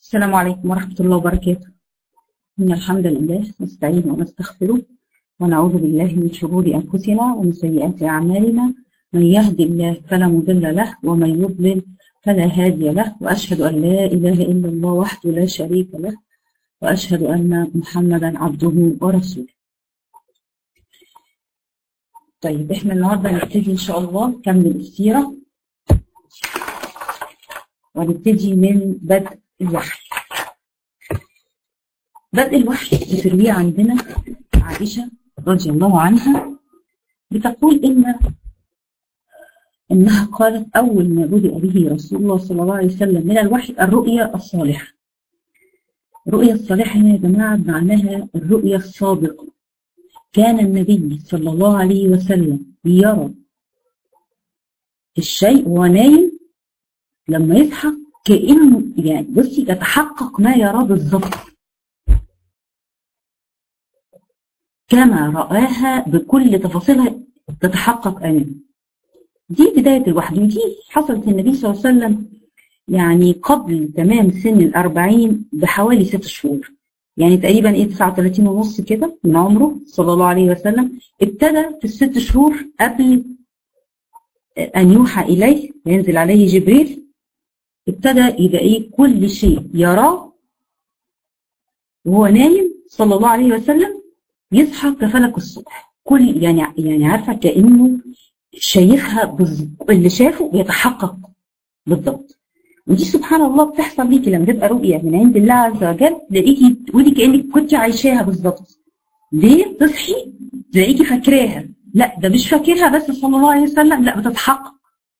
السلام عليكم ورحمة الله وبركاته إن الحمد لله نستعين ونستغفره ونعوذ بالله من شرور أنفسنا ومن سيئات أعمالنا من يهد الله فلا مضل له ومن يضلل فلا هادي له وأشهد أن لا إله إلا الله وحده لا شريك له وأشهد أن محمدا عبده ورسوله طيب احنا النهارده هنبتدي ان شاء الله نكمل السيره ونبتدي من بدء الوحي بدء الوحي بترويه عندنا عائشه رضي الله عنها بتقول ان انها قالت اول ما بدأ به رسول الله صلى الله عليه وسلم من الوحي الرؤيا الصالحه الرؤيا الصالحه يا جماعه معناها الرؤيا الصادقه كان النبي صلى الله عليه وسلم يرى الشيء وهو نايم لما يصحى كأنه يعني بصي يتحقق ما يراه بالظبط كما رآها بكل تفاصيلها تتحقق أمامه دي بداية الوحي ودي حصلت النبي صلى الله عليه وسلم يعني قبل تمام سن الأربعين بحوالي ست شهور يعني تقريبا ايه 39 ونص كده من عمره صلى الله عليه وسلم ابتدى في الست شهور قبل ان يوحى اليه ينزل عليه جبريل ابتدى يبقى ايه كل شيء يراه وهو نايم صلى الله عليه وسلم يصحى كفلك الصبح كل يعني يعني عارفه كانه شايفها بالظبط اللي شافه بيتحقق بالضبط ودي سبحان الله بتحصل ليكي لما تبقى رؤيه من عند الله عز وجل تلاقيكي تقولي كانك كنت عايشاها بالظبط ليه تصحي تلاقيكي فاكراها لا ده مش فاكرها بس صلى الله عليه وسلم لا بتتحقق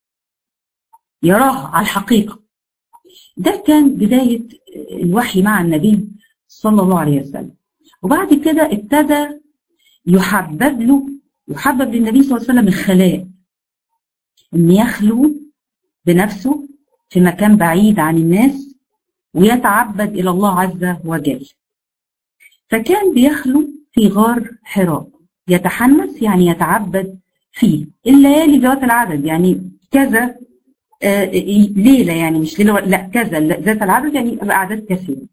يراها على الحقيقه ده كان بدايه الوحي مع النبي صلى الله عليه وسلم وبعد كده ابتدى يحبب له يحبب للنبي صلى الله عليه وسلم الخلاء ان يخلو بنفسه في مكان بعيد عن الناس ويتعبد إلى الله عز وجل فكان بيخلو في غار حراء يتحنس يعني يتعبد فيه الليالي ذات العدد يعني كذا آه ليلة يعني مش ليلة لا كذا ذات العدد يعني أعداد كثيرة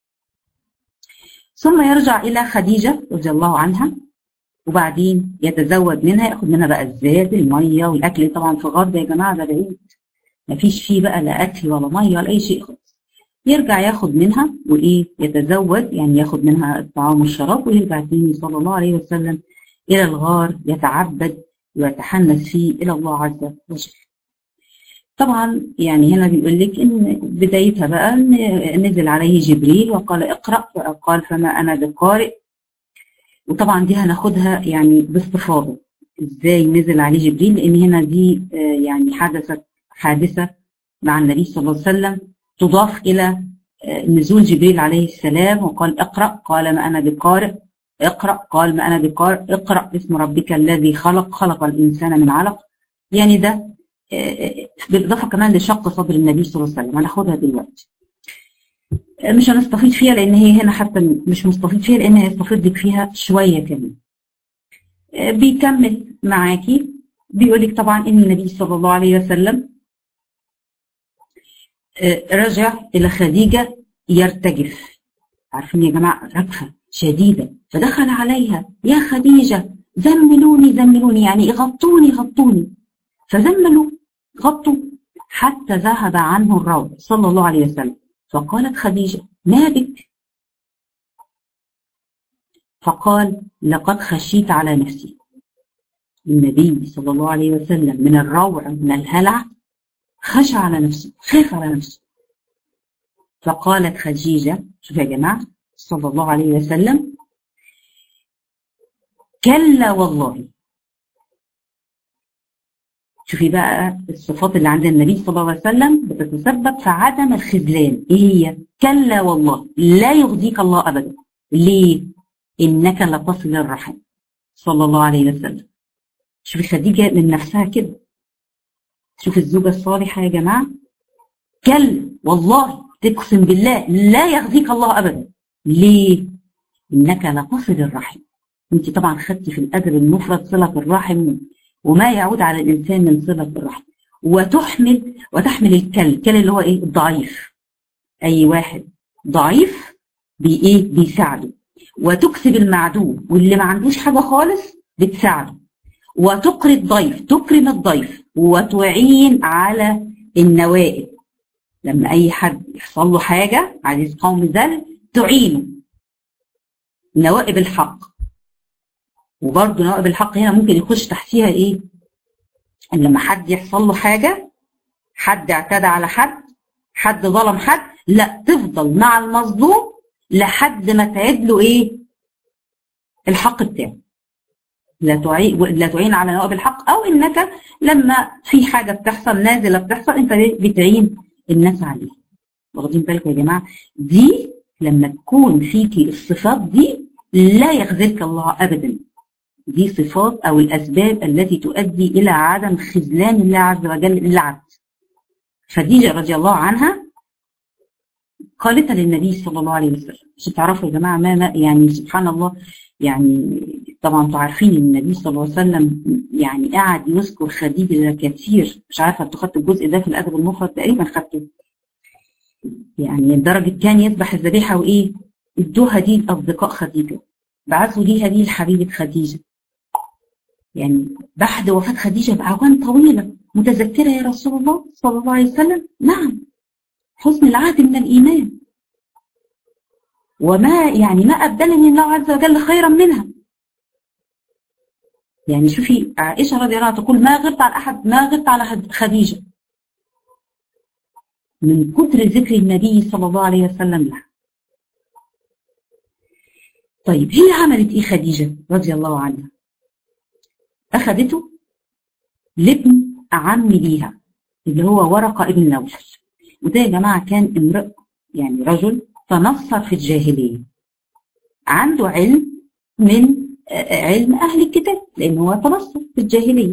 ثم يرجع إلى خديجة رضي الله عنها وبعدين يتزود منها ياخد منها بقى الزاد المية والأكل طبعا في غار ده يا جماعة ده بعيد مفيش فيه بقى لا اكل ولا ميه ولا اي شيء خالص يرجع ياخد منها وايه يتزود يعني ياخد منها الطعام والشراب ويرجع تاني صلى الله عليه وسلم الى الغار يتعبد ويتحنث فيه الى الله عز وجل طبعا يعني هنا بيقول لك ان بدايتها بقى نزل عليه جبريل وقال اقرا فقال فما انا بقارئ وطبعا دي هناخدها يعني باستفاضه ازاي نزل عليه جبريل لان هنا دي يعني حدثت حادثة مع النبي صلى الله عليه وسلم تضاف إلى نزول جبريل عليه السلام وقال اقرأ قال ما أنا بقارئ اقرأ قال ما أنا بقارئ اقرأ باسم ربك الذي خلق خلق الإنسان من علق يعني ده بالإضافة كمان لشق صدر النبي صلى الله عليه وسلم هناخدها دلوقتي مش هنستفيد فيها لأن هي هنا حتى مش مستفيد فيها لأن هيستفيد لك فيها شوية كمان بيكمل معاكي بيقول لك طبعا إن النبي صلى الله عليه وسلم رجع إلى خديجة يرتجف عارفين يا جماعة رجفة شديدة فدخل عليها يا خديجة زملوني زملوني يعني غطوني غطوني فزملوا غطوا حتى ذهب عنه الروع صلى الله عليه وسلم فقالت خديجة ما بك فقال لقد خشيت على نفسي النبي صلى الله عليه وسلم من الروع من الهلع خشى على نفسه خاف على نفسه فقالت خديجة شوف يا جماعة صلى الله عليه وسلم كلا والله شوفي بقى الصفات اللي عند النبي صلى الله عليه وسلم بتتسبب في عدم الخذلان ايه هي كلا والله لا يغضيك الله ابدا ليه انك لتصل الرحم صلى الله عليه وسلم شوفي خديجة من نفسها كده شوف الزوجة الصالحة يا جماعة كل والله تقسم بالله لا يخزيك الله أبدا ليه؟ إنك لتصل الرحم أنت طبعا خدتي في الأدب المفرد صلة الرحم وما يعود على الإنسان من صلة الرحم وتحمل وتحمل الكل الكل اللي هو إيه الضعيف أي واحد ضعيف بي ايه بيساعده وتكسب المعدوم واللي ما عندوش حاجه خالص بتساعده وتقري الضيف تكرم الضيف وتعين على النوائب لما اي حد يحصل له حاجه عزيز قوم ذل تعينه نوائب الحق وبرضه نوائب الحق هنا ممكن يخش تحتيها ايه ان لما حد يحصل له حاجه حد اعتدى على حد حد ظلم حد لا تفضل مع المظلوم لحد ما تعيد له ايه الحق بتاعه لا تعين لا تعين على نوائب الحق او انك لما في حاجه بتحصل نازله بتحصل انت بتعين الناس عليها واخدين بالكم يا جماعه دي لما تكون فيكي الصفات دي لا يخذلك الله ابدا دي صفات او الاسباب التي تؤدي الى عدم خذلان الله عز وجل للعبد خديجه رضي الله عنها قالت للنبي صلى الله عليه وسلم عشان تعرفوا يا جماعه ما, ما يعني سبحان الله يعني طبعا انتوا عارفين ان النبي صلى الله عليه وسلم يعني قعد يذكر خديجه كثير مش عارفه انتوا خدتوا الجزء ده في الادب المفرد تقريبا خدته يعني لدرجه كان يذبح الذبيحه وايه ادوها دي لاصدقاء خديجه بعثوا ليها دي لحبيبه خديجه يعني بعد وفاه خديجه باعوام طويله متذكره يا رسول الله صلى الله عليه وسلم نعم حسن العهد من الايمان وما يعني ما ابدلني الله عز وجل خيرا منها يعني شوفي عائشه رضي الله عنها تقول ما غبت على احد ما غبت على خديجه من كتر ذكر النبي صلى الله عليه وسلم لها طيب هي عملت ايه خديجه رضي الله عنها اخذته لابن عم ليها اللي هو ورقه ابن نوفل وده يا جماعه كان امرئ يعني رجل تنصر في الجاهليه عنده علم من علم اهل الكتاب لان هو تنصر في الجاهليه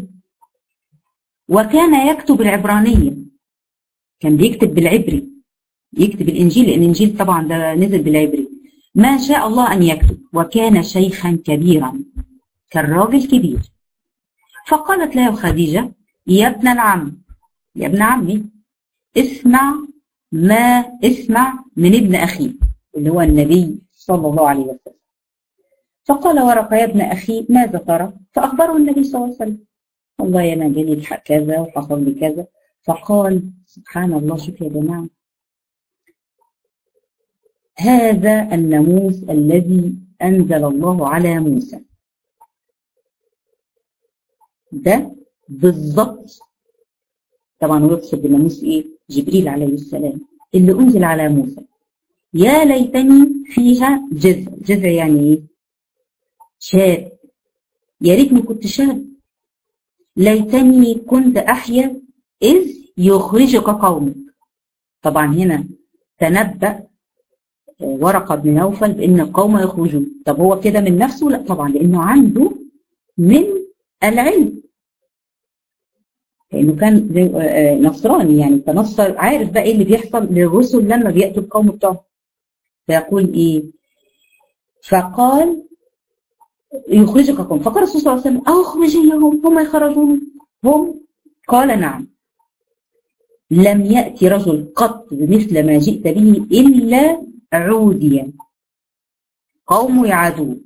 وكان يكتب العبرانيه كان بيكتب بالعبري يكتب الانجيل لان الانجيل طبعا ده نزل بالعبري ما شاء الله ان يكتب وكان شيخا كبيرا كان راجل كبير فقالت له خديجه يا ابن العم يا ابن عمي اسمع ما اسمع من ابن اخيك اللي هو النبي صلى الله عليه وسلم فقال ورقه يا ابن اخي ماذا ترى؟ فاخبره النبي صلى الله عليه وسلم والله انا جالي كذا وحصل لي كذا فقال سبحان الله شوف يا جماعه هذا الناموس الذي انزل الله على موسى ده بالضبط طبعا هو يقصد بالناموس ايه؟ جبريل عليه السلام اللي انزل على موسى يا ليتني فيها جزء جزء يعني ايه؟ شاب يا ريتني كنت شاب ليتني كنت احيا اذ يخرجك قومك طبعا هنا تنبأ ورقه بن نوفل بان القوم يخرجون طب هو كده من نفسه لا طبعا لانه عنده من العلم لانه كان زي نصراني يعني تنصر عارف بقى ايه اللي بيحصل للرسل لما بياتوا القوم بتوعهم فيقول ايه فقال يخرجك قوم فقال الرسول صلى الله عليه وسلم اخرجيهم هم يخرجون هم قال نعم لم يأتي رجل قط بمثل ما جئت به إلا عوديا قوم يعادون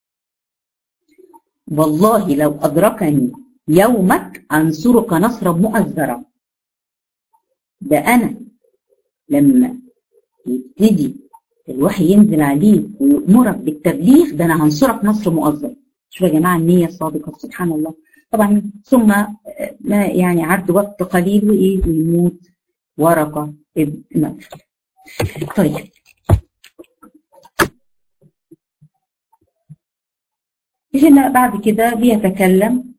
والله لو أدركني يومك أنصرك نصرا مؤزرا ده أنا لما يبتدي الوحي ينزل عليك ويأمرك بالتبليغ ده أنا هنصرك نصر مؤزر شوفوا يا جماعة النية الصادقة سبحان الله طبعا ثم ما يعني عد وقت قليل وإيه ويموت ورقة ابن نوفل طيب هنا بعد كده بيتكلم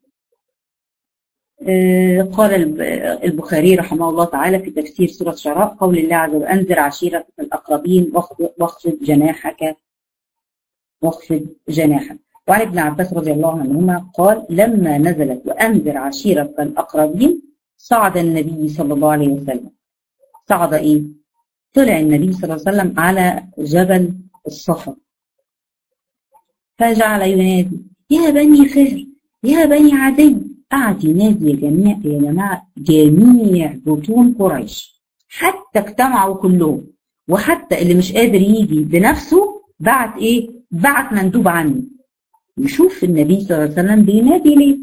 قال البخاري رحمه الله تعالى في تفسير سورة شعراء قول الله عز وجل أنذر عشيرة الأقربين واخفض جناحك واخفض جناحك وعن ابن عباس رضي الله عنهما قال لما نزلت وأنذر عشيرة الأقربين صعد النبي صلى الله عليه وسلم صعد إيه؟ طلع النبي صلى الله عليه وسلم على جبل الصفا فجعل ينادي يا بني فهر يا بني عدي قعد ينادي يا جميع يا جماعة جميع بطون قريش حتى اجتمعوا كلهم وحتى اللي مش قادر يجي بنفسه بعت ايه بعت مندوب عني يشوف النبي صلى الله عليه وسلم بينادي ليه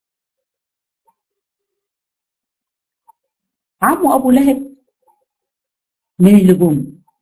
عمه ابو لهب من اللي جم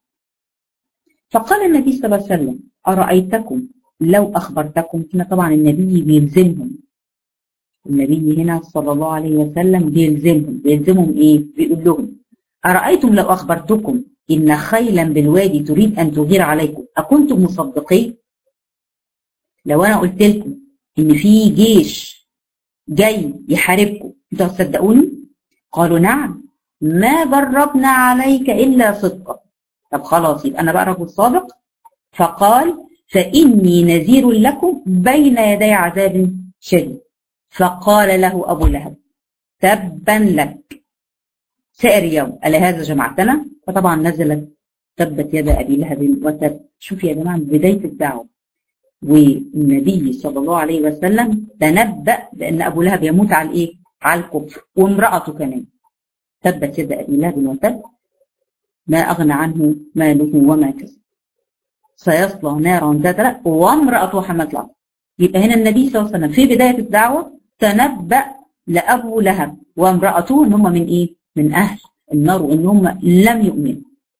فقال النبي صلى الله عليه وسلم ارايتكم لو اخبرتكم هنا طبعا النبي بيلزمهم النبي هنا صلى الله عليه وسلم بيلزمهم بيلزمهم ايه بيقول لهم ارايتم لو اخبرتكم ان خيلا بالوادي تريد ان تغير عليكم اكنتم مصدقين لو انا قلت لكم ان في جيش جاي يحاربكم انتوا هتصدقوني قالوا نعم ما جربنا عليك الا صدقا طب خلاص يبقى انا بقى رجل صادق فقال فاني نذير لكم بين يدي عذاب شديد فقال له ابو لهب تبا لك سائر يوم ألا هذا جمعتنا فطبعا نزلت تبت يد ابي لهب وتب شوف يا جماعه بدايه الدعوه والنبي صلى الله عليه وسلم تنبأ بأن أبو لهب يموت على الإيه؟ على الكفر وامرأته كمان تبت يد أبي لهب وتب ما أغنى عنه ماله وما كسب سيصلى نارا ذات لهب وامرأته حملت العصر يبقى هنا النبي صلى الله عليه وسلم في بداية الدعوة تنبأ لأبو لهب وامرأته إن هم من إيه؟ من أهل النار وإن هم لم يؤمنوا.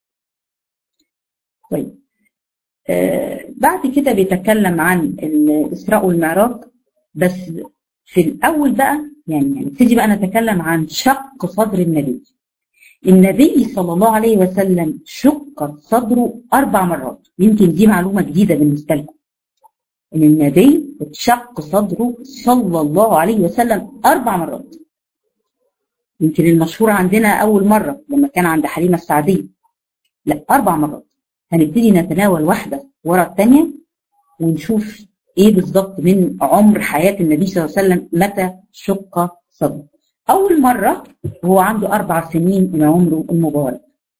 طيب آه بعد كده بيتكلم عن الإسراء والمعراج بس في الأول بقى يعني نبتدي بقى نتكلم عن شق صدر النبي النبي صلى الله عليه وسلم شق صدره أربع مرات يمكن دي معلومة جديدة بالنسبة لكم إن النبي اتشق صدره صلى الله عليه وسلم أربع مرات يمكن المشهور عندنا أول مرة لما كان عند حليمة السعدية لا أربع مرات هنبتدي نتناول واحدة ورا الثانية ونشوف ايه بالظبط من عمر حياة النبي صلى الله عليه وسلم متى شق صدره أول مرة هو عنده أربع سنين من عمره المبارك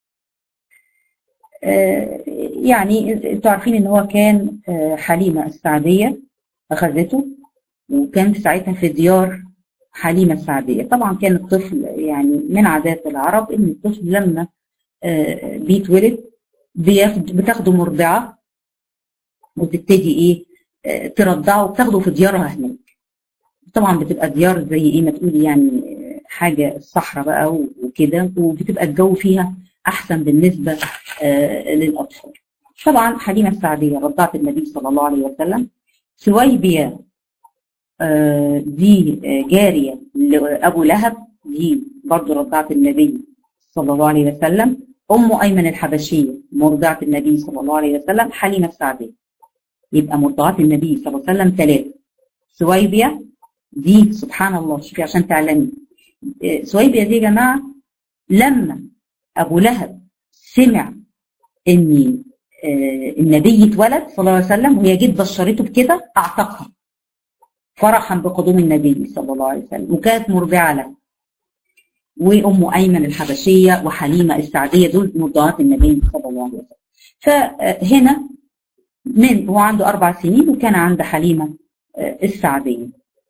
آه يعني انتوا عارفين ان هو كان آه حليمة السعدية أخذته وكان في ساعتها في ديار حليمة السعدية طبعا كان الطفل يعني من عادات العرب ان الطفل لما آه بيتولد بتاخده مرضعة وتبتدي ايه ترضعه وتاخده في ديارها هناك طبعا بتبقى ديار زي ايه ما تقولي يعني حاجة الصحراء بقى وكده وبتبقى الجو فيها احسن بالنسبة آه للاطفال طبعا حليمة السعدية رضعت النبي صلى الله عليه وسلم سويبية آه دي جارية لأبو لهب دي برضو رضعت النبي صلى الله عليه وسلم أم أيمن الحبشية مرضعة النبي صلى الله عليه وسلم حليمة السعدية يبقى مرضعات النبي صلى الله عليه وسلم ثلاثة سويبيا دي سبحان الله شوفي عشان تعلمي سويبيا دي يا جماعة لما أبو لهب سمع إن النبي اتولد صلى الله عليه وسلم وهي جت بشرته بكده أعتقها فرحا بقدوم النبي صلى الله عليه وسلم وكانت مرضعة له وأم أيمن الحبشية وحليمة السعدية دول مرضعات النبي صلى الله عليه وسلم فهنا من هو عنده أربع سنين وكان عند حليمة السعدية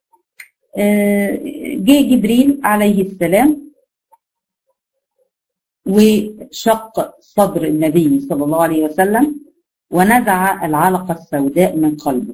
جه جبريل عليه السلام وشق صدر النبي صلى الله عليه وسلم ونزع العلقة السوداء من قلبه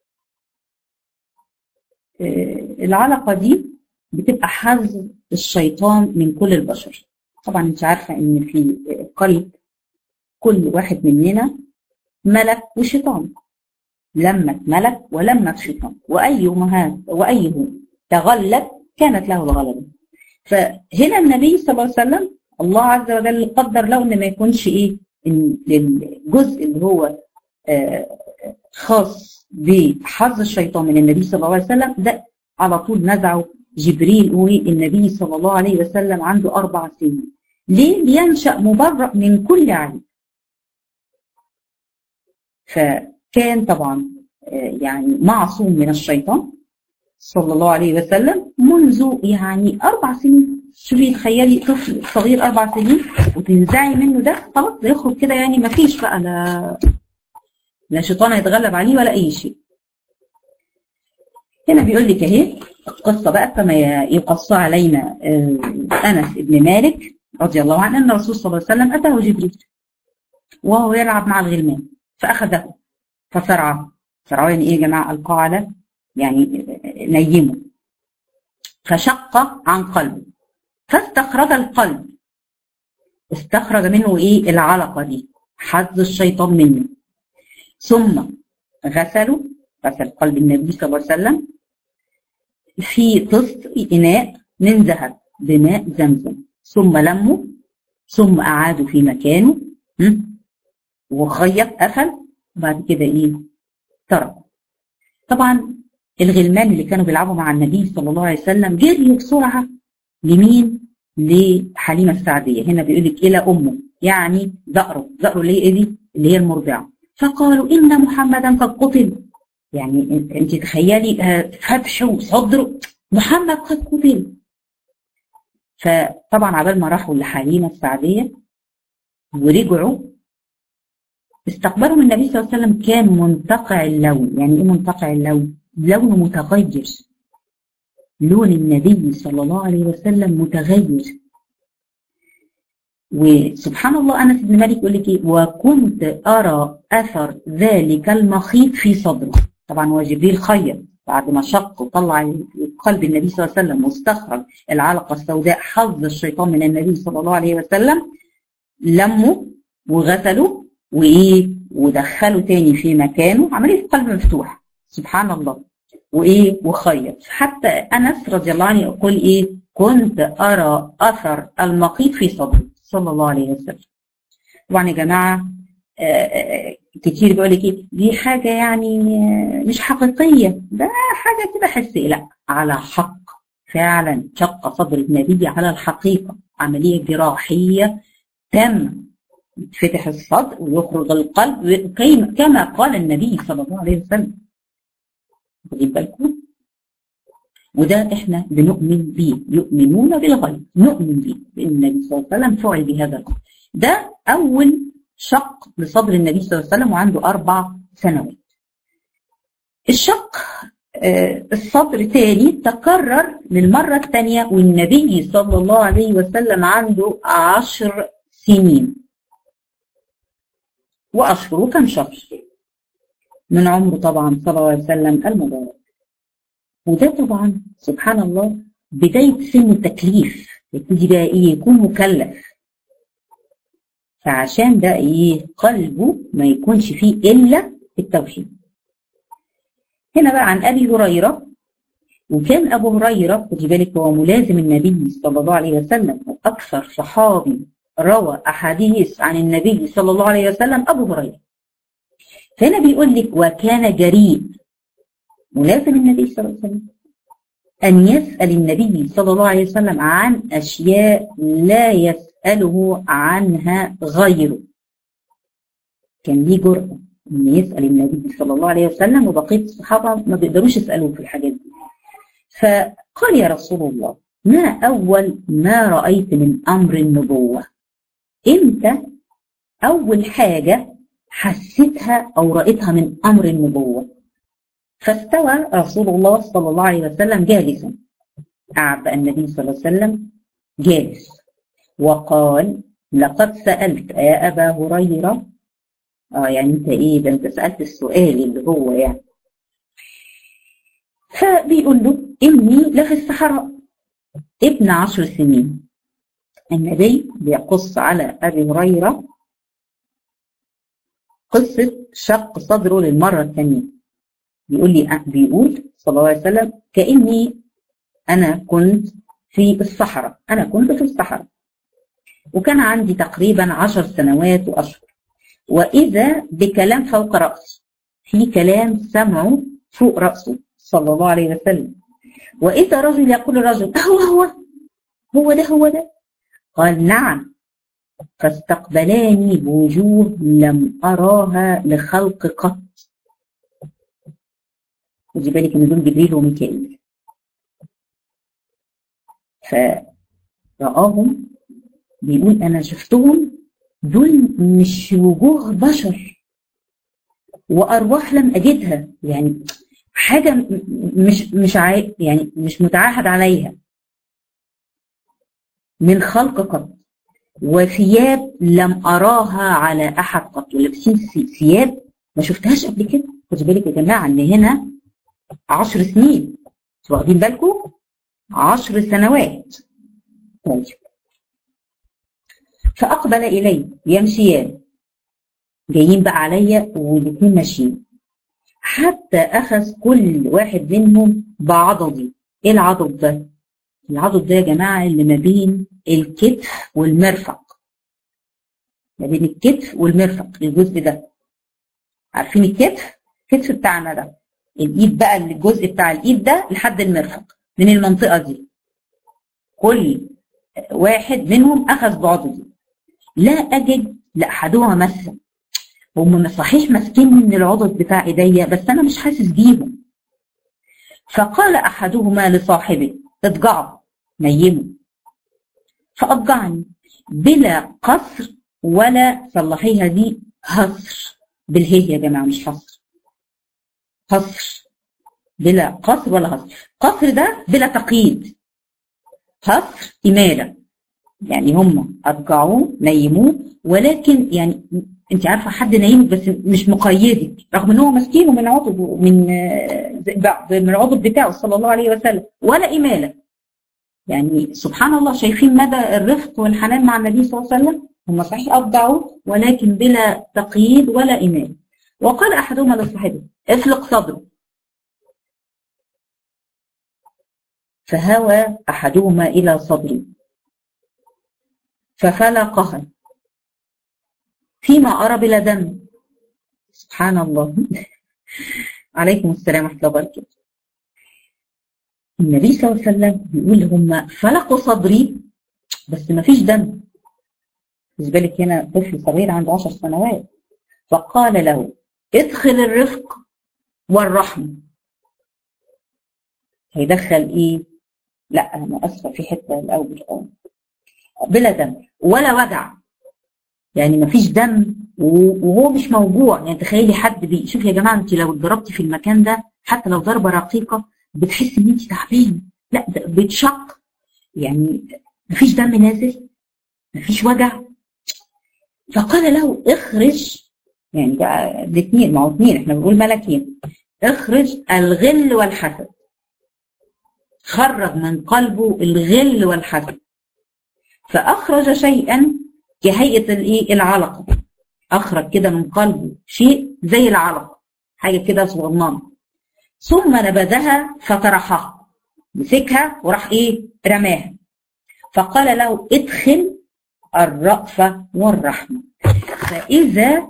العلقة دي بتبقى حظ الشيطان من كل البشر طبعا انت عارفة ان في قلب كل واحد مننا ملك وشيطان لما ملك ولما شيطان وأيهما وأيه تغلب كانت له الغلبة فهنا النبي صلى الله عليه وسلم الله عز وجل قدر له ان ما يكونش ايه ان الجزء اللي هو آه خاص بحظ الشيطان من النبي صلى الله عليه وسلم ده على طول نزعه جبريل والنبي صلى الله عليه وسلم عنده أربع سنين ليه؟ لينشأ مبرأ من كل عيب فكان طبعا يعني معصوم من الشيطان صلى الله عليه وسلم منذ يعني أربع سنين شوفي تخيلي طفل صغير أربع سنين وتنزعي منه ده خلاص ده يخرج كده يعني ما فيش بقى لا لا شيطان يتغلب عليه ولا أي شيء هنا بيقول لك اهي القصة بقى كما يقص علينا أنس بن مالك رضي الله عنه أن الرسول صلى الله عليه وسلم أتاه جبريل وهو يلعب مع الغلمان فأخذه فصرعه صرعه يعني إيه يا جماعة ألقاه على يعني نيمه فشق عن قلبه فاستخرج القلب استخرج منه إيه العلقة دي حظ الشيطان منه ثم غسلوا غسل قلب النبي صلى الله عليه وسلم في طست إناء من ذهب بماء زمزم ثم لموا ثم أعادوا في مكانه وخيط قفل وبعد كده إيه ترك طبعا الغلمان اللي كانوا بيلعبوا مع النبي صلى الله عليه وسلم جريوا بسرعة لمين؟ لحليمة السعدية هنا بيقول لك إلى أمه يعني ذأره ذأره اللي هي إيه دي؟ اللي هي المرضعة فقالوا إن محمدا قد قتل يعني أنت تخيلي فتح وصدر محمد قد قتل فطبعا عبال ما راحوا لحليمة السعدية ورجعوا استقبلهم النبي صلى الله عليه وسلم كان منتقع اللون يعني ايه منتقع اللون لونه متغير لون النبي صلى الله عليه وسلم متغير وسبحان الله انس بن مالك يقول لك ايه وكنت ارى اثر ذلك المخيط في صدره طبعا هو جبريل خيط بعد ما شق وطلع قلب النبي صلى الله عليه وسلم واستخرج العلقه السوداء حظ الشيطان من النبي صلى الله عليه وسلم لموا وغسلوا وايه ودخلوا تاني في مكانه عمليه قلب مفتوح سبحان الله وايه وخيط حتى انس رضي الله عنه يقول ايه كنت ارى اثر المقيت في صدري صلى الله عليه وسلم طبعا يا جماعه كتير بيقول لك ايه دي حاجه يعني مش حقيقيه ده حاجه كده حسيه لا على حق فعلا شق صدر النبي على الحقيقه عمليه جراحيه تامه يتفتح الصدر ويخرج القلب كما قال النبي صلى الله عليه وسلم واخدين بالكم وده احنا بنؤمن بيه يؤمنون بالغيب نؤمن بيه بان النبي صلى الله عليه وسلم فعل بهذا الامر ده اول شق لصدر النبي صلى الله عليه وسلم وعنده اربع سنوات الشق آه الصدر تاني تكرر للمرة الثانية والنبي صلى الله عليه وسلم عنده عشر سنين وأشهر كم شهر من عمره طبعا صلى الله عليه وسلم المبارك وده طبعا سبحان الله بداية سن التكليف يبتدي بقى ايه يكون مكلف فعشان ده ايه قلبه ما يكونش فيه الا التوحيد هنا بقى عن ابي هريره وكان ابو هريره خدي بالك هو ملازم النبي صلى الله عليه وسلم واكثر صحابي روى احاديث عن النبي صلى الله عليه وسلم ابو هريره فهنا بيقول لك وكان جريء ملازم النبي صلى الله عليه وسلم أن يسأل النبي صلى الله عليه وسلم عن أشياء لا يسأله عنها غيره كان ليه جرأة أن يسأل النبي صلى الله عليه وسلم وبقية الصحابة ما بيقدروش يسألوه في الحاجات دي فقال يا رسول الله ما أول ما رأيت من أمر النبوة إمتى أول حاجة حسيتها أو رأيتها من أمر النبوة فاستوى رسول الله صلى الله عليه وسلم جالسا قعد النبي صلى الله عليه وسلم جالس وقال لقد سألت يا أبا هريرة اه يعني انت ايه ده انت سألت السؤال اللي هو يعني فبيقول له إني لفي الصحراء ابن عشر سنين النبي بيقص على أبي هريرة قصة شق صدره للمرة الثانية بيقول لي بيقول صلى الله عليه وسلم كأني أنا كنت في الصحراء أنا كنت في الصحراء وكان عندي تقريبا عشر سنوات وأشهر وإذا بكلام فوق رأسي في كلام سمعه فوق رأسه صلى الله عليه وسلم وإذا رجل يقول الرجل هو هو هو ده هو ده قال نعم فاستقبلاني بوجوه لم أراها لخلق قط خدي بالك ان دول جبريل وميكائيل فرآهم بيقول انا شفتهم دول مش وجوه بشر وارواح لم اجدها يعني حاجه مش مش عاي... يعني مش متعاهد عليها من خلق قط وثياب لم أراها على أحد قط لابسين ثياب ما شفتهاش قبل كده خدوا بالك يا جماعة إن هنا عشر سنين واخدين بالكم عشر سنوات طيب فأقبل إلي يمشيان جايين بقى عليا والاثنين ماشيين حتى أخذ كل واحد منهم بعضدي إيه العضد ده؟ العضد ده يا جماعة اللي ما بين الكتف والمرفق ما بين الكتف والمرفق الجزء ده عارفين الكتف؟ الكتف بتاعنا ده الإيد بقى الجزء بتاع الإيد ده لحد المرفق من المنطقة دي كل واحد منهم أخذ بعضدي لا أجد لأحدهما مسا هم صحيح ماسكين من العضد بتاع ايديا بس انا مش حاسس بيهم فقال احدهما لصاحبه اضجعه نيمه فاضجعني بلا قصر ولا صلحيها دي هصر بالهي يا جماعه مش حصر هصر بلا قصر ولا هصر قصر ده بلا تقييد هصر إمالة يعني هم أرجعوه نيموه ولكن يعني انت عارفه حد نايمك بس مش مقيدك رغم ان هو ماسكينه من عضده من من العضد بتاعه صلى الله عليه وسلم ولا اماله يعني سبحان الله شايفين مدى الرفق والحنان مع النبي صلى الله عليه وسلم هم صحيح ابدعوا ولكن بلا تقييد ولا اماله وقال احدهما لصاحبه افلق صدره فهوى احدهما الى صدري ففلقها فيما أرى بلا دم سبحان الله عليكم السلام ورحمة الله وبركاته النبي صلى الله عليه وسلم بيقول هم فلقوا صدري بس ما فيش دم بالنسبة لك هنا طفل صغير عنده عشر سنوات فقال له ادخل الرفق والرحمة هيدخل ايه لا انا اسفه في حته الاول بلا دم ولا وجع يعني مفيش دم وهو مش موجوع يعني تخيلي حد بي شوف يا جماعه انت لو اتضربتي في المكان ده حتى لو ضربه رقيقه بتحسي ان انت تعبان لا بتشق يعني مفيش دم نازل مفيش وجع فقال له اخرج يعني بقى الاثنين ما هو اثنين احنا بنقول ملكين اخرج الغل والحسد خرج من قلبه الغل والحسد فاخرج شيئا كهيئه الايه العلقه اخرج كده من قلبه شيء زي العلقه حاجه كده صغننه ثم نبذها فطرحها مسكها وراح ايه رماها فقال له ادخل الرأفة والرحمة فإذا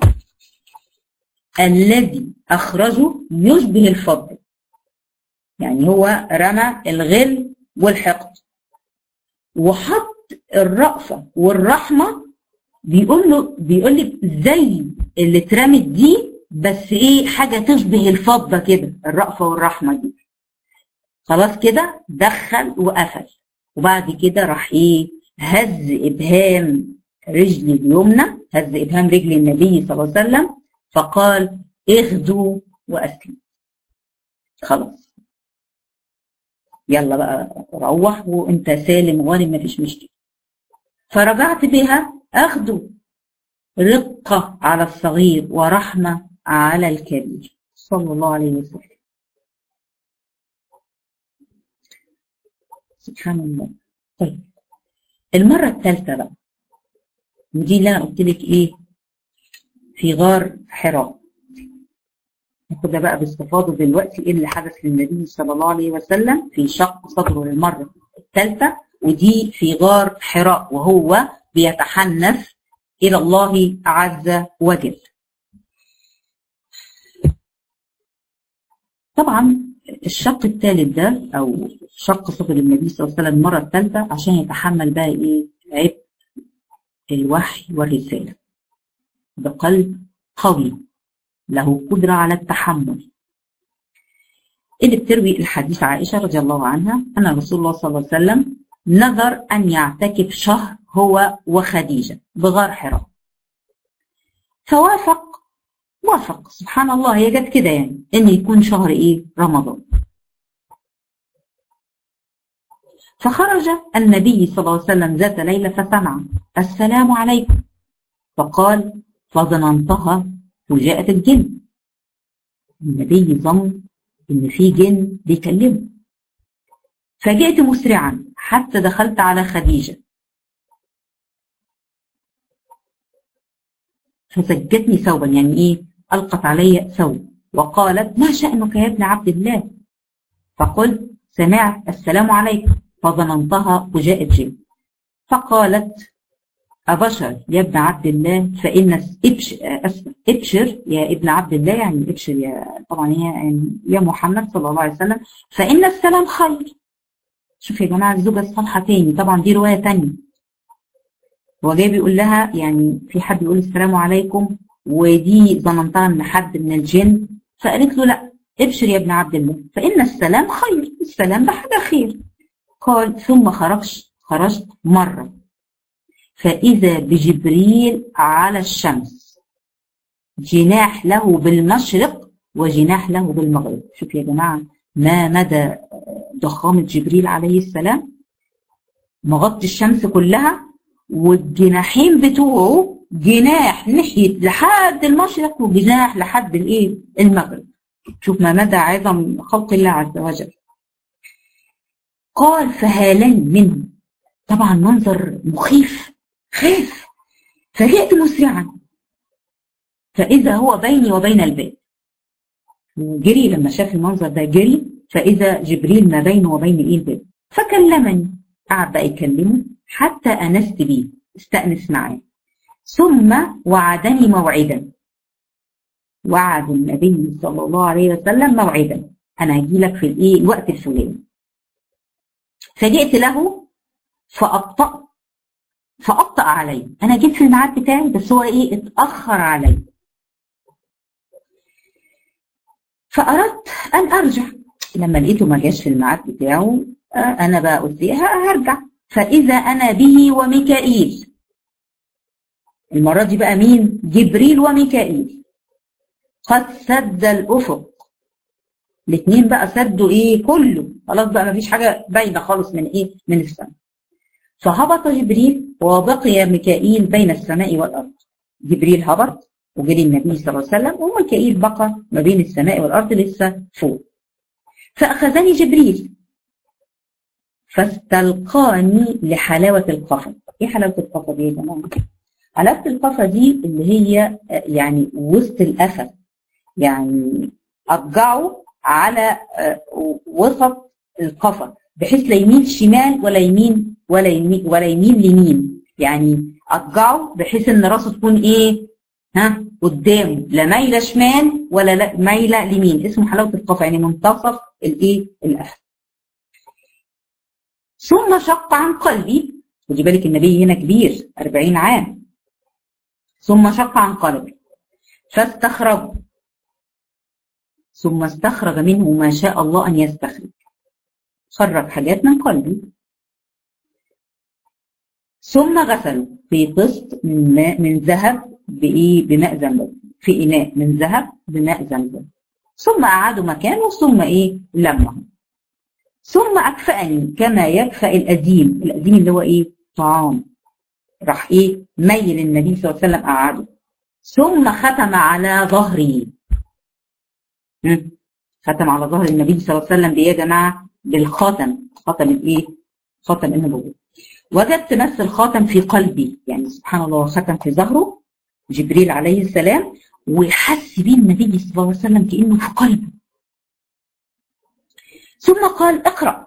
الذي أخرجه يشبه الفضل يعني هو رمى الغل والحقد وحط الرأفة والرحمة بيقول له بيقول لك زي اللي اترمت دي بس ايه حاجه تشبه الفضه كده الرأفه والرحمه دي خلاص كده دخل وقفل وبعد كده راح ايه هز ابهام رجل اليمنى هز ابهام رجل النبي صلى الله عليه وسلم فقال اغدوا واسلموا خلاص يلا بقى روح وانت سالم غانم مفيش مشكله فرجعت بها أخذ رقة على الصغير ورحمة على الكبير صلى الله عليه وسلم سبحان الله طيب المرة الثالثة بقى ودي اللي أنا قلت لك إيه في غار حراء ناخدها بقى باستفاضة دلوقتي إيه اللي حدث للنبي صلى الله عليه وسلم في شق صدره للمرة الثالثة ودي في غار حراء وهو بيتحنث إلى الله عز وجل طبعا الشق الثالث ده أو شق صدر النبي صلى الله عليه وسلم المرة الثالثة عشان يتحمل بقى إيه عبء الوحي والرسالة بقلب قوي له قدرة على التحمل اللي بتروي الحديث عائشة رضي الله عنها أن رسول الله صلى الله عليه وسلم نذر أن يعتكف شهر هو وخديجة بغار حراء فوافق وافق سبحان الله هي جت كده يعني ان يكون شهر ايه رمضان فخرج النبي صلى الله عليه وسلم ذات ليلة فسمع السلام عليكم فقال فظننتها وجاءت الجن النبي ظن ان في جن بيكلمه فجئت مسرعا حتى دخلت على خديجة فسجتني ثوبا يعني ايه ألقت علي ثوب وقالت ما شأنك يا ابن عبد الله فقلت سمعت السلام عليكم فظننتها وجاءت جن فقالت أبشر يا ابن عبد الله فإن ابشر يا ابن عبد الله يعني ابشر يا طبعا هي يعني يا محمد صلى الله عليه وسلم فإن السلام خير شوف يا جماعة الزوجة الصالحة تاني طبعا دي رواية تانية هو جاي بيقول لها يعني في حد يقول السلام عليكم ودي ظننتها ان حد من الجن فقالت له لا ابشر يا ابن عبد الله فإن السلام خير السلام ده حاجة خير قال ثم خرجت خرجت مرة فإذا بجبريل على الشمس جناح له بالمشرق وجناح له بالمغرب شوف يا جماعة ما مدى ضخامة جبريل عليه السلام مغطي الشمس كلها والجناحين بتوعه جناح ناحية لحد المشرق وجناح لحد الايه المغرب شوف ما مدى عظم خلق الله عز وجل قال فهالين منه طبعا منظر مخيف خاف فجئت مسرعا فإذا هو بيني وبين الباب جري لما شاف المنظر ده جري فإذا جبريل ما بينه وبين إيه الباب فكلمني قعد بقى يكلمه حتى أنست بيه استأنس معاه ثم وعدني موعدا وعد النبي صلى الله عليه وسلم موعدا أنا هجي لك في الإيه الوقت الفلاني فجئت له فأبطأت فأبطأ علي أنا جيت في الميعاد بتاعي بس هو إيه اتأخر علي فأردت أن أرجع لما لقيته ما جاش في الميعاد بتاعه أنا بقى قلت هرجع فإذا أنا به وميكائيل المرة دي بقى مين؟ جبريل وميكائيل قد سد الأفق الاثنين بقى سدوا ايه كله خلاص بقى ما فيش حاجة باينة خالص من ايه من السماء فهبط جبريل وبقي ميكائيل بين السماء والأرض جبريل هبط وجري النبي صلى الله عليه وسلم وميكائيل بقى ما بين السماء والأرض لسه فوق فأخذني جبريل فاستلقاني لحلاوة القفا ايه حلاوة القفا دي يا جماعة حلاوة القفا دي اللي هي يعني وسط القفا يعني أرجعه على وسط القفا بحيث لا يمين شمال ولا يمين ولا يمين ولا يمين لمين يعني أرجعه بحيث ان راسه تكون ايه ها قدامه لا مايله شمال ولا لا مايله لمين اسمه حلاوه القفا يعني منتصف الايه القفا ثم شق عن قلبي خدي بالك النبي هنا كبير 40 عام ثم شق عن قلبي فاستخرج ثم استخرج منه ما شاء الله أن يستخرج خرج حاجات من قلبي ثم غسله في طست من ماء من ذهب بإيه بماء زمزم في إناء من ذهب بماء زمزم ثم أعادوا مكانه ثم إيه لمه ثم أكفأني كما يكفأ الأديم الأديم اللي هو إيه طعام راح إيه ميل النبي صلى الله عليه وسلم أعاده ثم ختم على ظهري ختم على ظهر النبي صلى الله عليه وسلم بإيه يا جماعة بالخاتم خاتم الإيه خاتم النبوة وجدت نفس الخاتم في قلبي يعني سبحان الله ختم في ظهره جبريل عليه السلام وحس بيه النبي صلى الله عليه وسلم كأنه في قلبه ثم قال اقرأ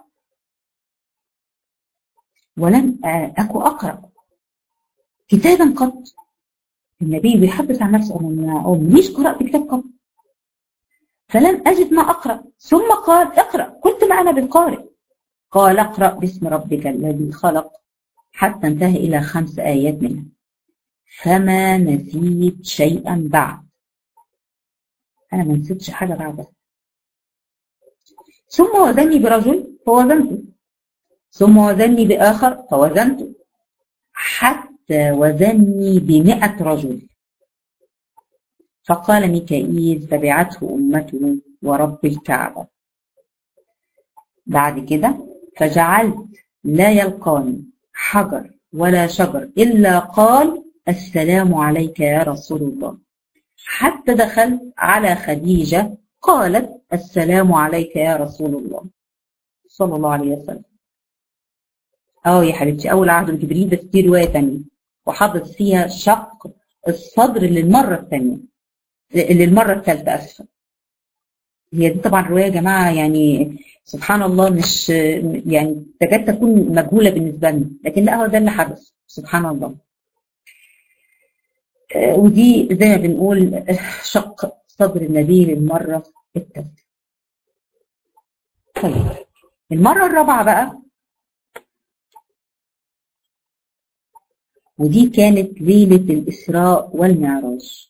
ولم أكو أقرأ كتابا قط النبي بيحدث عن نفسه أنا مش قرأت كتاب قط فلم أجد ما أقرأ ثم قال اقرأ كنت معنا بالقارئ قال اقرأ باسم ربك الذي خلق حتى انتهى إلى خمس آيات منها فما نسيت شيئا بعد أنا ما نسيتش حاجة بعدها ثم وزني برجل فوزنته ثم وزني بآخر فوزنته حتى وزني بمئة رجل فقال ميكائيل تبعته أمته ورب الكعبة بعد كده فجعلت لا يلقاني حجر ولا شجر إلا قال السلام عليك يا رسول الله حتى دخلت على خديجة قالت السلام عليك يا رسول الله صلى الله عليه وسلم اه يا حبيبتي أول عهد جبريل بس دي رواية تانية وحدث فيها شق الصدر للمرة الثانية للمرة الثالثة أسفة هي دي طبعا رواية يا جماعة يعني سبحان الله مش يعني تكاد تكون مجهولة بالنسبة لنا لكن لا هو ده اللي حدث سبحان الله ودي زي ما بنقول شق صدر النبي للمرة الثالثة طيب المرة الرابعة بقى ودي كانت ليلة الإسراء والمعراج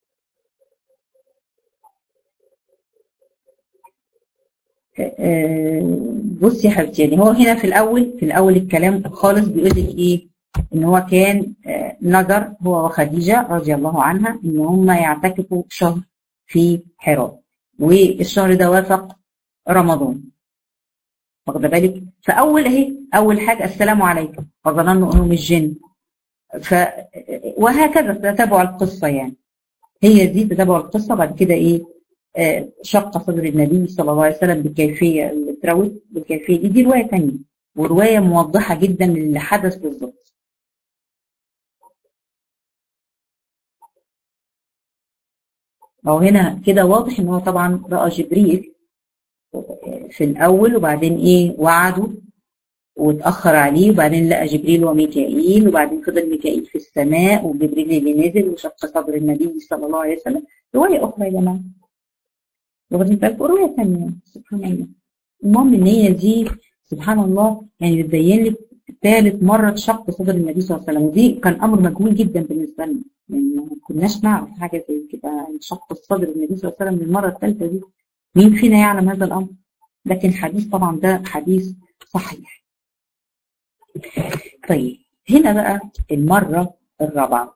بصي يا حبيبتي يعني هو هنا في الأول في الأول الكلام خالص بيقول لك إيه إن هو كان نظر هو وخديجة رضي الله عنها إن هم يعتكفوا شهر في حراء والشهر ده وافق رمضان واخده بالك فأول أهي أول حاجة السلام عليكم فظننوا إنهم الجن ف وهكذا تتابعوا القصة يعني هي دي تتابعوا القصة بعد كده إيه آه شق صدر النبي صلى الله عليه وسلم بالكيفية اللي اتروت بالكيفية دي دي رواية تانية ورواية موضحة جدا للي حدث بالظبط أو هنا كده واضح إن هو طبعا رأى جبريل في الأول وبعدين إيه وعده واتأخر عليه وبعدين لقى جبريل وميكائيل وبعدين فضل ميكائيل في السماء وجبريل اللي نزل وشق صدر النبي صلى الله عليه وسلم رواية أخرى يا جماعة واخدين بالكم رواية ثانية سبحان الله المهم إن هي دي سبحان الله يعني بتبين لك ثالث مرة شق صدر النبي صلى الله عليه وسلم ودي كان أمر مجهول جدا بالنسبة لنا يعني ما كناش نعرف حاجة زي كده شق صدر النبي صلى الله عليه وسلم للمرة الثالثة دي مين فينا يعلم هذا الأمر لكن الحديث طبعا ده حديث صحيح طيب هنا بقى المرة الرابعة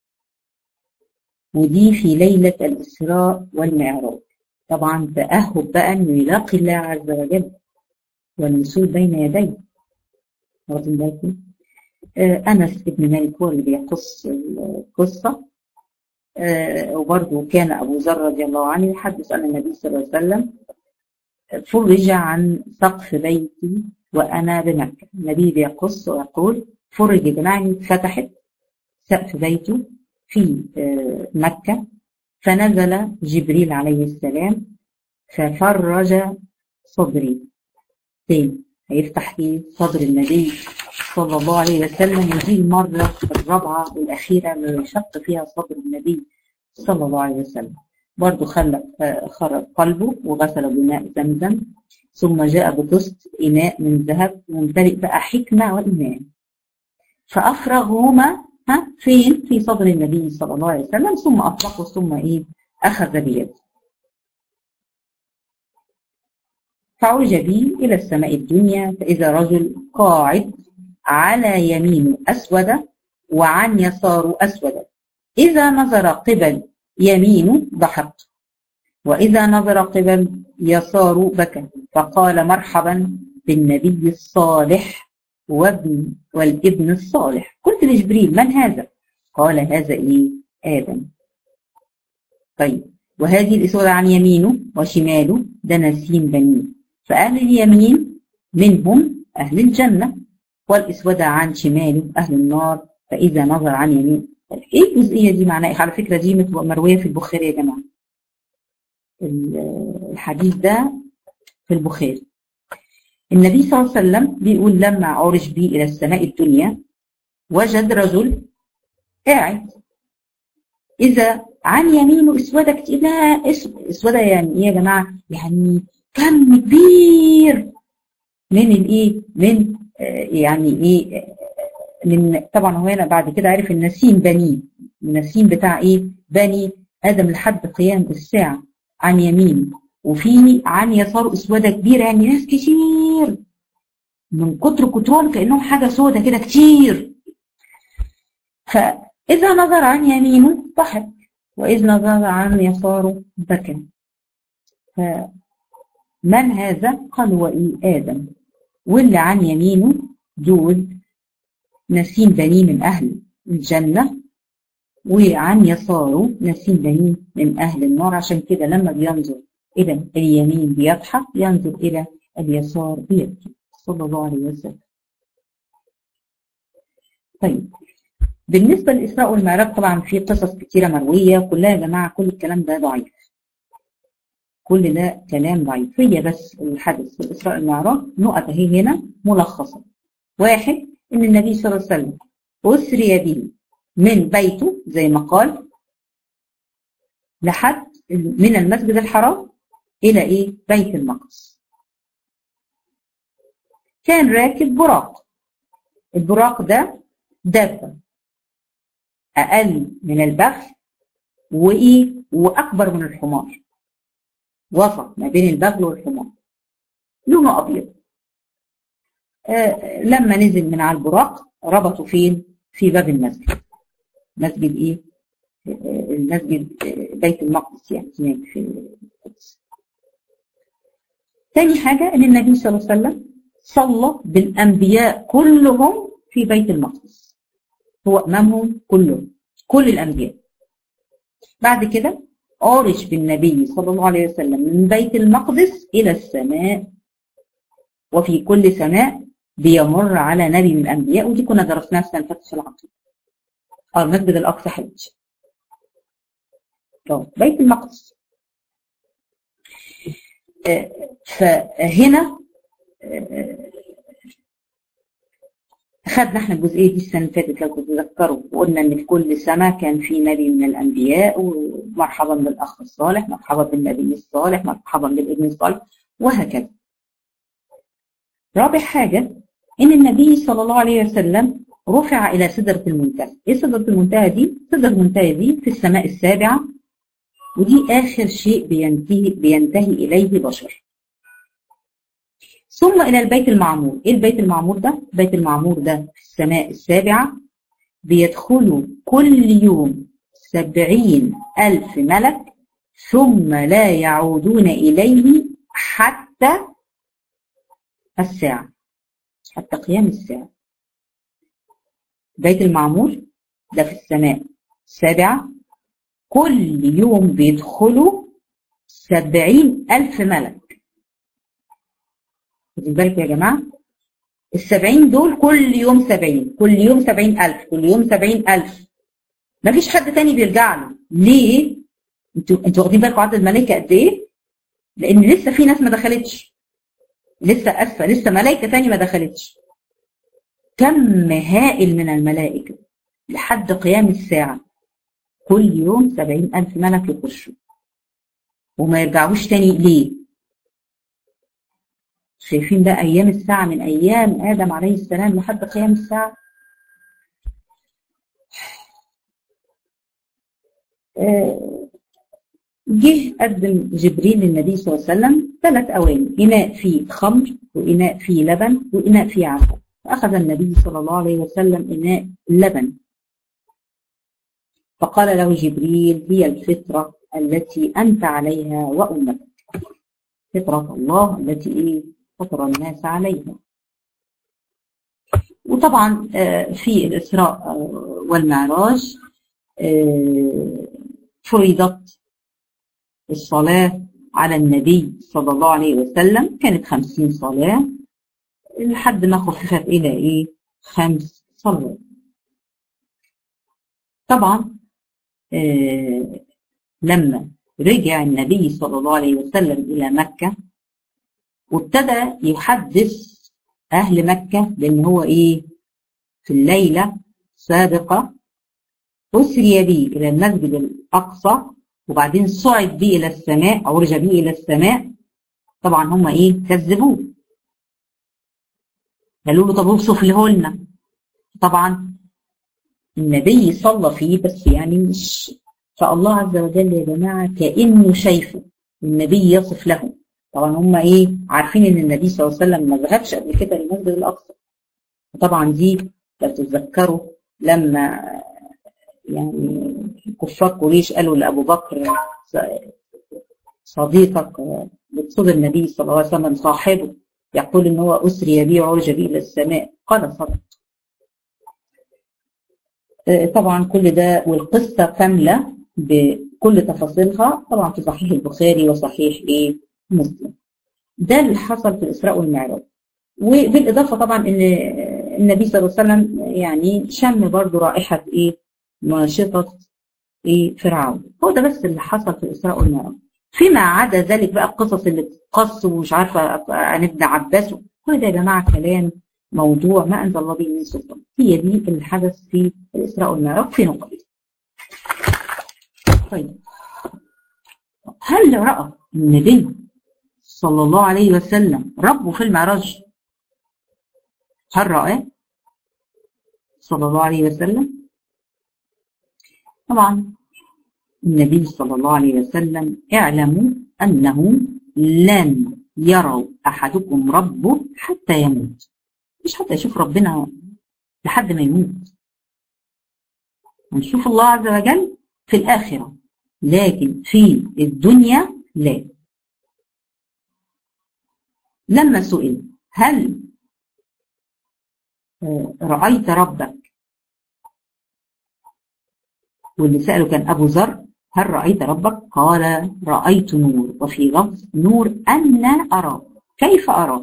ودي في ليلة الإسراء والمعراج طبعا تأهب بقى إنه يلاقي الله عز وجل والوصول بين يديه واخدين بالكم آه أنس بن مالك هو اللي بيقص القصة آه وبرضه كان أبو ذر رضي الله عنه يحدث أن النبي صلى الله عليه وسلم فرج عن سقف بيتي وأنا بمكة النبي بيقص ويقول فرج يا جماعة فتحت سقف بيته في مكة فنزل جبريل عليه السلام ففرج صدري تاني هيفتح في صدر النبي صلى الله عليه وسلم ودي المرة الرابعة والأخيرة اللي شق فيها صدر النبي صلى الله عليه وسلم برضه خلق خرج قلبه وغسل بماء زمزم ثم جاء بطست إناء من ذهب ممتلئ بقى حكمة وإيمان فأفرغهما ها فين؟ في صدر النبي صلى الله عليه وسلم ثم أطلقه ثم إيه؟ أخذ بيده فعرج بي إلى السماء الدنيا فإذا رجل قاعد على يمينه أسود وعن يساره أسود إذا نظر قبل يمينه ضحك وإذا نظر قبل يساره بكى فقال مرحبا بالنبي الصالح وابن والابن الصالح قلت لجبريل من هذا قال هذا إيه آدم طيب وهذه الإسودة عن يمينه وشماله ده نسيم بنيه فأهل اليمين منهم أهل الجنة والإسودة عن شماله أهل النار فإذا نظر عن يمين طيب إيه الجزئية دي معناها على فكرة دي مروية في البخاري يا جماعة الحديث ده في البخاري النبي صلى الله عليه وسلم بيقول لما عرج بي إلى السماء الدنيا وجد رجل قاعد إذا عن يمينه اسودة كتير لا اسودة يعني إيه يا جماعة يعني كم كبير من الإيه من آه يعني إيه من طبعا هو هنا بعد كده عرف النسيم بني النسيم بتاع إيه بني آدم لحد قيام الساعة عن يمين وفي عن يسار اسوده كبيره يعني ناس كتير من كتر كترهم كانهم حاجه سودة كده كتير فاذا نظر عن يمينه ضحك واذا نظر عن يساره بكى فمن هذا قال وايه ادم واللي عن يمينه دول نسيم بني من أهل الجنة وعن يساره نسيم بني من أهل النار عشان كده لما بينظر إلى اليمين بيضحك ينظر إلى اليسار بيبكي صلى الله عليه وسلم طيب بالنسبة للإسراء والمعراج طبعا في قصص كتيرة مروية كلها يا جماعة كل الكلام ده ضعيف كل ده كلام ضعيف هي بس الحدث في الإسراء والمعراج نقط اهي هنا ملخصة واحد إن النبي صلى الله عليه وسلم أسري به من بيته زي ما قال لحد من المسجد الحرام إلى إيه؟ بيت المقدس كان راكب براق البراق ده دابة أقل من البغل وإيه؟ وأكبر من الحمار وسط ما بين البغل والحمار لونه أبيض آه لما نزل من على البراق ربطوا فين؟ في باب المسجد مسجد ايه المسجد بيت المقدس يعني هناك في القدس تاني حاجة ان النبي صلى الله عليه وسلم صلى بالانبياء كلهم في بيت المقدس هو امامهم كلهم كل الانبياء بعد كده عرج بالنبي صلى الله عليه وسلم من بيت المقدس الى السماء وفي كل سماء بيمر على نبي من الانبياء ودي كنا درسناها السنه اللي فاتت في العقيده اه المسجد الاقصى حج اه بيت المقدس آه فهنا آه خدنا احنا الجزئيه دي السنه اللي فاتت لو تتذكروا وقلنا ان في كل سنه كان في نبي من الانبياء ومرحبا بالاخ الصالح مرحبا بالنبي الصالح مرحبا بالابن الصالح وهكذا رابع حاجه ان النبي صلى الله عليه وسلم رفع إلى سدرة المنتهى إيه سدرة المنتهى دي؟ سدرة المنتهى دي في السماء السابعة ودي آخر شيء بينتهي, بينتهي إليه بشر ثم إلى البيت المعمور إيه البيت المعمور ده؟ البيت المعمور ده في السماء السابعة بيدخلوا كل يوم سبعين ألف ملك ثم لا يعودون إليه حتى الساعة حتى قيام الساعة بيت المعمور ده في السماء السابعة كل يوم بيدخلوا سبعين ألف ملك خدوا بالك يا جماعة السبعين دول كل يوم سبعين كل يوم سبعين ألف كل يوم سبعين ألف مفيش حد تاني بيرجع له ليه؟ انتوا انتوا واخدين بالكم عدد الملائكة قد ايه؟ لأن لسه في ناس ما دخلتش لسه أسفة لسه ملائكة تاني ما دخلتش كم هائل من الملائكة لحد قيام الساعة كل يوم سبعين ألف ملك يخشوا وما يرجعوش تاني ليه شايفين ده أيام الساعة من أيام آدم عليه السلام لحد قيام الساعة جه قدم جبريل للنبي صلى الله عليه وسلم ثلاث أواني إناء فيه خمر وإناء فيه لبن وإناء فيه عسل فأخذ النبي صلى الله عليه وسلم إناء اللبن فقال له جبريل هي الفطرة التي أنت عليها وأمتك فطرة الله التي إيه فطر الناس عليها وطبعا في الإسراء والمعراج فرضت الصلاة على النبي صلى الله عليه وسلم كانت خمسين صلاة لحد ما خففت إلى إيه خمس صلوات طبعا آه لما رجع النبي صلى الله عليه وسلم إلى مكة وابتدى يحدث أهل مكة بأن هو إيه في الليلة سابقة أسري به إلى المسجد الأقصى وبعدين صعد به إلى السماء عرج به إلى السماء طبعا هم إيه كذبوه قالوا له طب اوصف له لنا طبعا النبي صلى فيه بس يعني مش فالله عز وجل يا جماعة كأنه شايفه النبي يصف له طبعا هم ايه عارفين ان النبي صلى الله عليه وسلم ما ذهبش قبل كده للمسجد الاقصى وطبعا دي لو تتذكروا لما يعني كفار قريش قالوا لابو بكر صديقك بتصد النبي صلى الله عليه وسلم صاحبه يقول ان هو اسري بي وعرج بي الى السماء قال صدق طبعا كل ده والقصة كاملة بكل تفاصيلها طبعا في صحيح البخاري وصحيح ايه مسلم ده اللي حصل في الإسراء والمعراج وبالإضافة طبعا إن النبي صلى الله عليه وسلم يعني شم برضه رائحة إيه ناشطة إيه فرعون هو ده بس اللي حصل في الإسراء والمعراج فيما عدا ذلك بقى القصص اللي بتقص ومش عارفة عن ابن عباس كل ده يا جماعة كلام موضوع ما أنزل الله به من سلطان هي دي اللي حدث في الإسراء والمعراج في نقطة طيب هل رأى النبي صلى الله عليه وسلم ربه في المعراج هل رأى صلى الله عليه وسلم طبعا النبي صلى الله عليه وسلم اعلموا أنه لن يروا أحدكم ربه حتى يموت مش حتى يشوف ربنا لحد ما يموت هنشوف الله عز وجل في الآخرة لكن في الدنيا لا لما سئل هل رأيت ربك واللي سأله كان أبو ذر هل رأيت ربك قال رأيت نور وفي لفظ نور أن أرى كيف أرى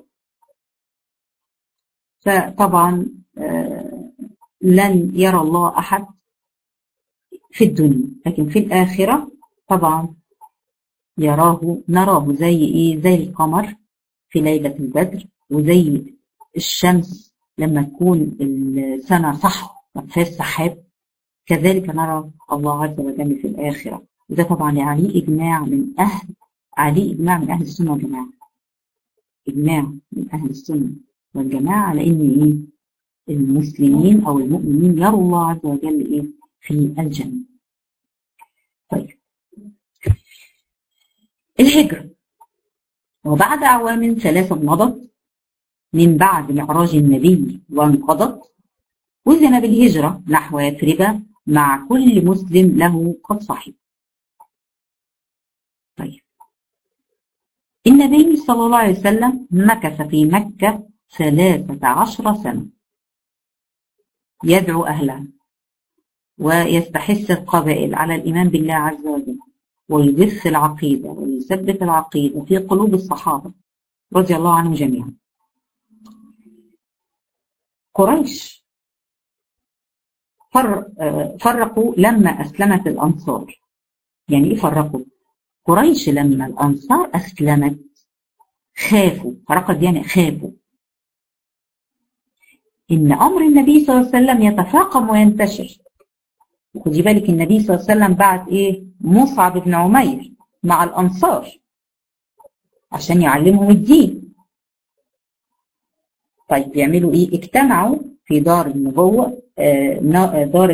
فطبعا لن يرى الله أحد في الدنيا لكن في الآخرة طبعا يراه نراه زي إيه زي القمر في ليلة البدر وزي الشمس لما تكون السنة صح ما فيهاش سحاب كذلك نرى الله عز وجل في الآخرة وده طبعا عليه إجماع من أهل عليه إجماع من أهل السنة والجماعة إجماع من أهل السنة والجماعة على إن إيه المسلمين أو المؤمنين يروا الله عز وجل إيه في الجنة طيب الهجرة وبعد أعوام ثلاثة مضت من بعد معراج النبي وانقضت وزن بالهجرة نحو يثرب مع كل مسلم له قد صحب طيب النبي صلى الله عليه وسلم مكث في مكة ثلاثة عشر سنة يدعو أهلها ويستحث القبائل على الإيمان بالله عز وجل ويبث العقيدة ويثبت العقيدة في قلوب الصحابة رضي الله عنهم جميعا قريش فرقوا لما أسلمت الأنصار يعني إيه فرقوا؟ قريش لما الأنصار أسلمت خافوا فرقت يعني خافوا إن أمر النبي صلى الله عليه وسلم يتفاقم وينتشر خدي بالك النبي صلى الله عليه وسلم بعت إيه مصعب بن عمير مع الأنصار عشان يعلمهم الدين طيب يعملوا إيه اجتمعوا في دار النبوة آه دار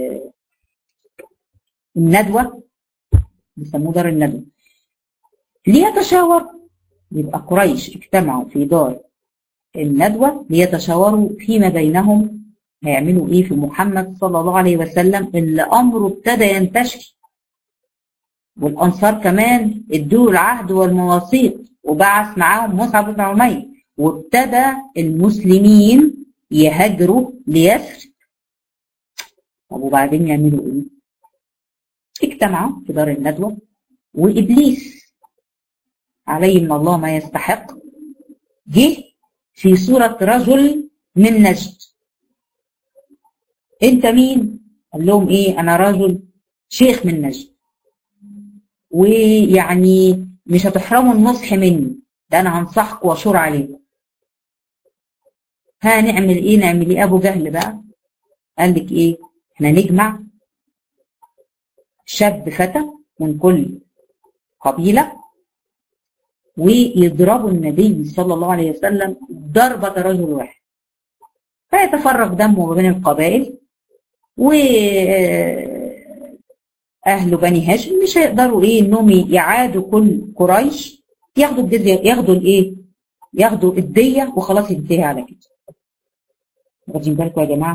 الندوة بيسموه دار الندوة ليتشاور يبقى قريش اجتمعوا في دار الندوة ليتشاوروا فيما بينهم هيعملوا ايه في محمد صلى الله عليه وسلم اللي امره ابتدى ينتشر والانصار كمان ادوا العهد والمواثيق وبعث معاهم مصعب بن عمير وابتدى المسلمين يهاجروا ليثرب طب وبعدين يعملوا ايه؟ اجتمعوا في دار الندوة وإبليس عليه من الله ما يستحق جه في صورة رجل من نجد انت مين؟ قال لهم ايه انا رجل شيخ من نجد ويعني مش هتحرموا النصح مني ده انا هنصحكم واشور عليكم هنعمل ايه نعمل ايه ابو جهل بقى قال لك ايه احنا نجمع شاب فتى من كل قبيلة ويضربوا النبي صلى الله عليه وسلم ضربة رجل واحد فيتفرق دمه بين القبائل و أهل بني هاشم مش هيقدروا إيه إنهم يعادوا كل قريش ياخدوا الجزية ياخدوا الإيه؟ ياخدوا الدية وخلاص ينتهي على كده. واخدين بالكم يا جماعة؟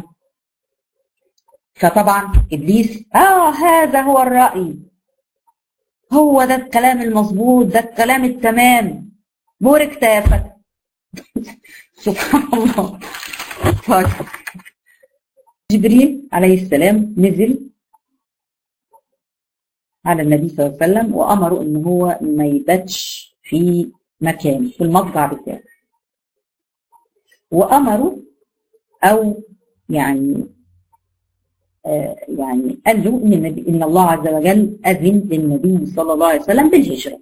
فطبعا إبليس آه هذا هو الرأي هو ده الكلام المظبوط ده الكلام التمام بوركت يا فتى سبحان الله طيب جبريل عليه السلام نزل على النبي صلى الله عليه وسلم وأمره إن هو ما يباتش في مكانه في المضجع بتاعه وأمره أو يعني آه يعني قال له إن, النبي إن الله عز وجل أذن للنبي صلى الله عليه وسلم بالهجرة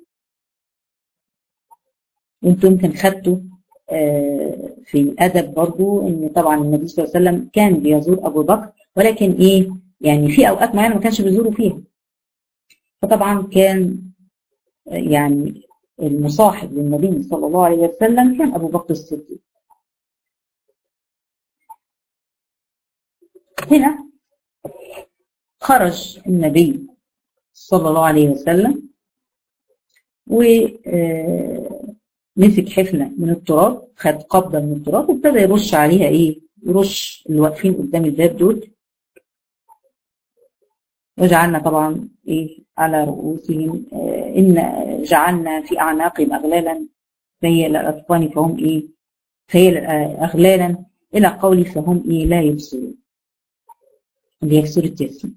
وانتم يمكن خدتوا آه في الأدب برضو إن طبعا النبي صلى الله عليه وسلم كان بيزور أبو بكر ولكن إيه يعني في أوقات معينة ما كانش بيزوره فيها فطبعا كان يعني المصاحب للنبي صلى الله عليه وسلم كان أبو بكر الصديق هنا خرج النبي صلى الله عليه وسلم ومسك حفنة من التراب خد قبضة من التراب وابتدى يرش عليها ايه يرش اللي واقفين قدام الباب دول وجعلنا طبعا ايه على رؤوسهم آه ان جعلنا في اعناقهم اغلالا فهي الاطفال فهم ايه فهي اغلالا الى قولي فهم ايه لا يبصرون اللي هي سوره ياسين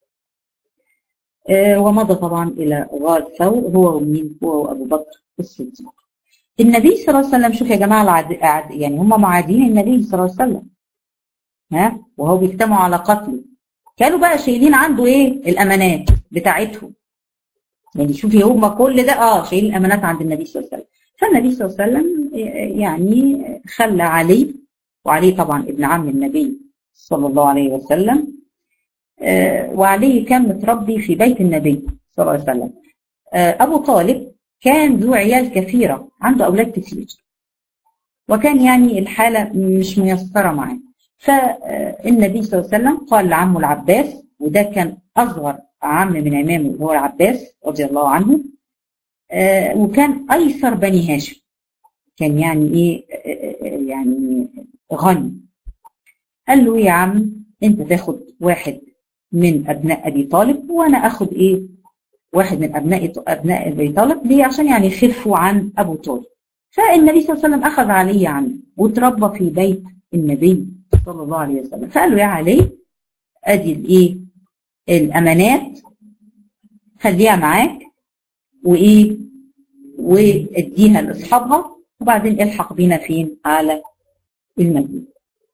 آه ومضى طبعا الى غار ثور هو ومين هو وابو بكر الصديق النبي صلى الله عليه وسلم شوف يا جماعه العد... يعني هم معادين النبي صلى الله عليه وسلم ها وهو بيجتمعوا على قتله كانوا بقى شايلين عنده ايه الامانات بتاعتهم يعني شوفي هم كل ده اه شايلين الامانات عند النبي صلى الله عليه وسلم فالنبي صلى الله عليه وسلم يعني خلى علي وعلي طبعا ابن عم النبي صلى الله عليه وسلم آه وعلي كان متربي في بيت النبي صلى الله عليه وسلم آه ابو طالب كان ذو عيال كثيره عنده اولاد كثير وكان يعني الحاله مش ميسره معاه فالنبي صلى الله عليه وسلم قال لعمه العباس وده كان أصغر عم من عمامه اللي هو العباس رضي الله عنه آه وكان أيسر بني هاشم كان يعني إيه آه يعني غني قال له يا عم أنت تاخد واحد من أبناء أبي طالب وأنا أخد إيه واحد من أبناء أبناء أبي طالب ليه عشان يعني يخفوا عن أبو طالب فالنبي صلى الله عليه وسلم أخذ علي عنه وتربى في بيت النبي صلى الله عليه وسلم فقال له يا علي ادي الايه الامانات خليها معاك وايه واديها لاصحابها وبعدين الحق بينا فين على المدينه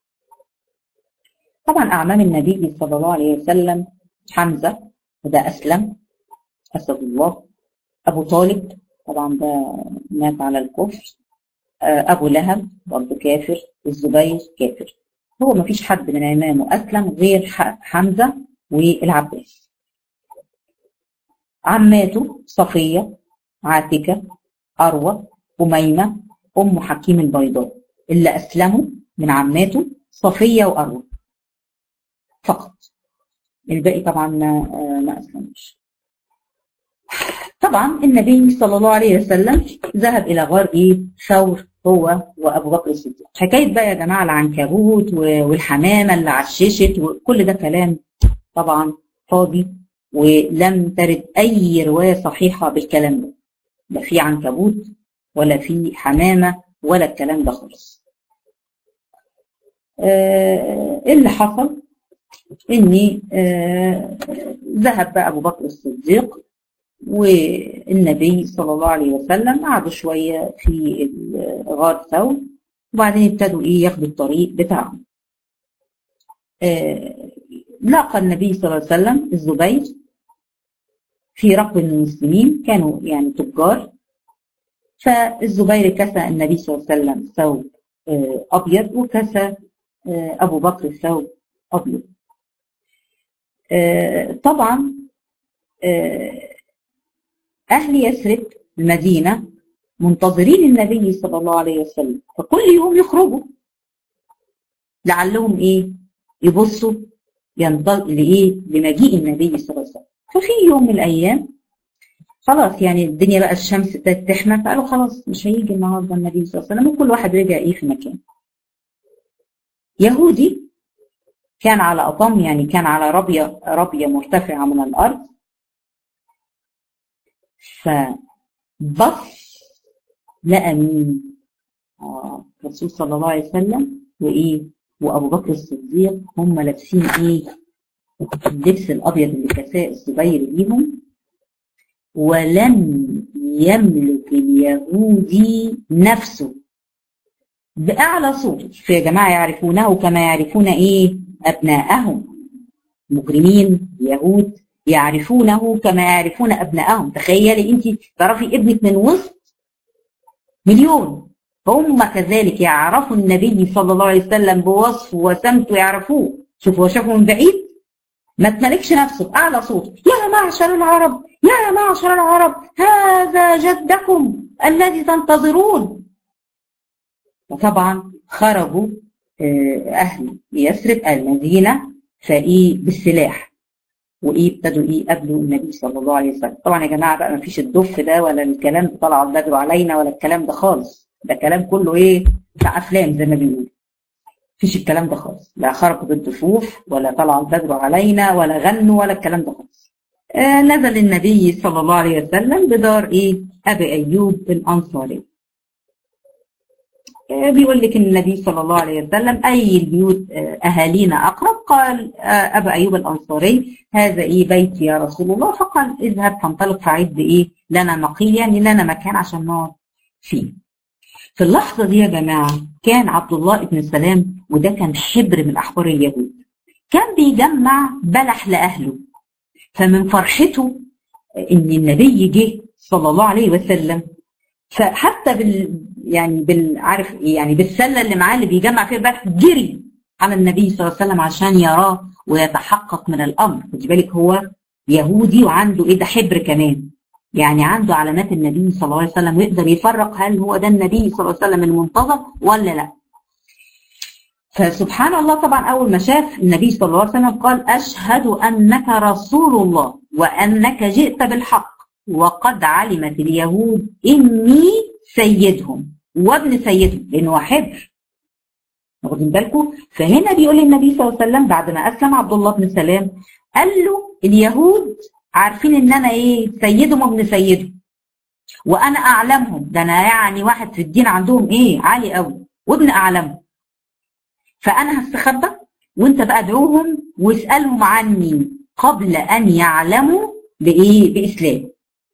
طبعا اعمام النبي صلى الله عليه وسلم حمزه وده اسلم اسد الله ابو طالب طبعا ده مات على الكفر ابو لهب برضه كافر الزبير كافر هو ما فيش حد من عمامه أسلم غير حمزة والعباس عماته صفية عاتكة أروى أميمة أم حكيم البيضاء اللي أسلموا من عماته صفية وأروى فقط الباقي طبعا ما أسلمش طبعا النبي صلى الله عليه وسلم ذهب إلى غار إيه ثور هو وابو بكر الصديق حكايه بقى يا جماعه العنكبوت والحمامه اللي عششت وكل ده كلام طبعا فاضي ولم ترد اي روايه صحيحه بالكلام ده لا في عنكبوت ولا في حمامه ولا الكلام ده خالص آه اللي حصل اني آه ذهب بقى ابو بكر الصديق والنبي صلى الله عليه وسلم قعدوا شوية في غار ثور وبعدين ابتدوا ايه ياخدوا الطريق بتاعهم آه لقى النبي صلى الله عليه وسلم الزبير في ركب من المسلمين كانوا يعني تجار فالزبير كسى النبي صلى الله عليه وسلم ثوب آه ابيض وكسى آه ابو بكر ثوب ابيض طبعا أهل يثرب المدينة منتظرين النبي صلى الله عليه وسلم فكل يوم يخرجوا لعلهم إيه يبصوا ينتظر لإيه لمجيء النبي صلى الله عليه وسلم ففي يوم من الأيام خلاص يعني الدنيا بقى الشمس ابتدت تحمى فقالوا خلاص مش هيجي النهارده النبي صلى الله عليه وسلم وكل واحد رجع إيه في مكان يهودي كان على أطم يعني كان على ربية ربية مرتفعة من الأرض فبص لقى مين؟ آه الرسول صلى الله عليه وسلم وإيه؟ وابو بكر الصديق هم لابسين ايه اللبس الابيض اللي كساء الزبير ليهم ولم يملك اليهودي نفسه بأعلى صوت يا جماعة يعرفونه كما يعرفون إيه أبناءهم مجرمين يهود يعرفونه كما يعرفون أبناءهم تخيلي أنت تعرفي ابنك من وسط مليون هم كذلك يعرفوا النبي صلى الله عليه وسلم بوصفه وسمته يعرفوه شوفوا شافوا من بعيد ما تملكش نفسه بأعلى صوت يا معشر العرب يا معشر العرب هذا جدكم الذي تنتظرون وطبعا خرجوا أهل يثرب المدينة فإيه بالسلاح وإيه ابتدوا إيه قبلوا النبي صلى الله عليه وسلم طبعا يا جماعة بقى ما فيش الدف ده ولا الكلام ده طلع البدر علينا ولا الكلام ده خالص ده كلام كله إيه بتاع أفلام زي ما بيقولوا فيش الكلام ده خالص لا خرجوا بالدفوف ولا طلع البدر علينا ولا غنوا ولا الكلام ده خالص آه نزل النبي صلى الله عليه وسلم بدار ايه ابي ايوب الانصاري آه بيقول لك النبي صلى الله عليه وسلم اي البيوت آه اهالينا اقرب قال ابا ايوب الانصاري هذا ايه بيتي يا رسول الله فقال اذهب فانطلق فعد ايه لنا مقيل يعني لنا مكان عشان نقعد فيه في اللحظة دي يا جماعة كان عبد الله بن سلام وده كان حبر من أحبار اليهود كان بيجمع بلح لأهله فمن فرحته إن النبي جه صلى الله عليه وسلم فحتى بال يعني بال عارف يعني بالسله اللي معاه اللي بيجمع فيها البلح جري على النبي صلى الله عليه وسلم عشان يراه ويتحقق من الامر خدي بالك هو يهودي وعنده ايه ده حبر كمان يعني عنده علامات النبي صلى الله عليه وسلم ويقدر يفرق هل هو ده النبي صلى الله عليه وسلم المنتظر ولا لا فسبحان الله طبعا اول ما شاف النبي صلى الله عليه وسلم قال اشهد انك رسول الله وانك جئت بالحق وقد علمت اليهود اني سيدهم وابن سيدهم لانه هو حبر واخدين بالكم فهنا بيقول النبي صلى الله عليه وسلم بعد ما اسلم عبد الله بن سلام قال له اليهود عارفين ان انا ايه سيدهم وابن سيدهم وانا اعلمهم ده انا يعني واحد في الدين عندهم ايه عالي قوي وابن اعلمهم فانا هستخبى وانت بقى ادعوهم واسالهم عني قبل ان يعلموا بايه باسلام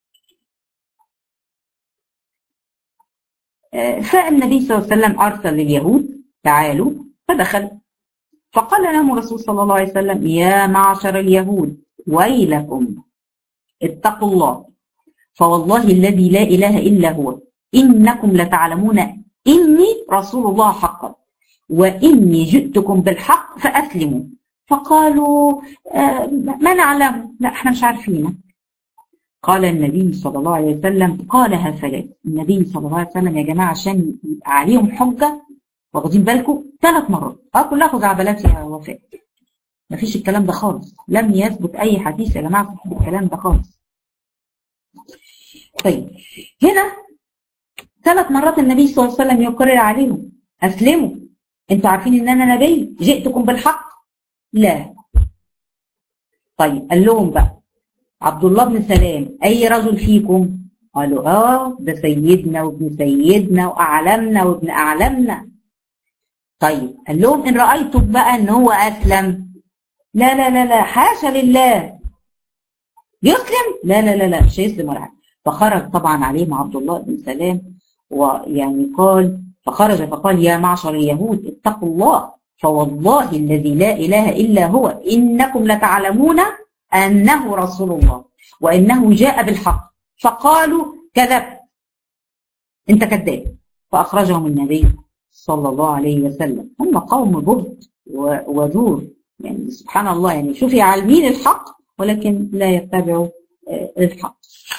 فالنبي صلى الله عليه وسلم ارسل لليهود تعالوا فدخل فقال لهم الرسول صلى الله عليه وسلم يا معشر اليهود ويلكم اتقوا الله فوالله الذي لا اله الا هو انكم لتعلمون اني رسول الله حقا واني جئتكم بالحق فاسلموا فقالوا آه ما نعلم لا احنا مش عارفين قال النبي صلى الله عليه وسلم قالها ثلاث النبي صلى الله عليه وسلم يا جماعه عشان يبقى عليهم حجه واخدين بالكم ثلاث مرات اه كلها خزعبلات يا وفاء مفيش الكلام ده خالص لم يثبت اي حديث يا جماعه في الكلام ده خالص طيب هنا ثلاث مرات النبي صلى الله عليه وسلم يقرر عليهم اسلموا انتوا عارفين ان انا نبي جئتكم بالحق لا طيب قال لهم بقى عبد الله بن سلام اي رجل فيكم قالوا اه ده سيدنا وابن سيدنا واعلمنا وابن اعلمنا طيب قال لهم ان رايتم بقى ان هو اسلم لا لا لا لا حاشا لله يسلم لا لا لا لا مش هيسلم ولا حاجه فخرج طبعا عليهم عبد الله بن سلام ويعني قال فخرج فقال يا معشر اليهود اتقوا الله فوالله الذي لا اله الا هو انكم لتعلمون انه رسول الله وانه جاء بالحق فقالوا كذبت انت كذاب فاخرجهم النبي صلى الله عليه وسلم هم قوم بهت ودور يعني سبحان الله يعني شوفي عالمين الحق ولكن لا يتبعوا الحق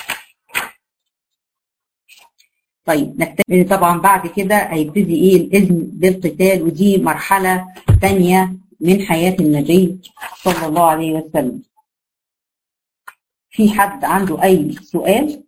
طيب نكتب طبعا بعد كده هيبتدي ايه الاذن بالقتال ودي مرحله ثانيه من حياه النبي صلى الله عليه وسلم في حد عنده اي سؤال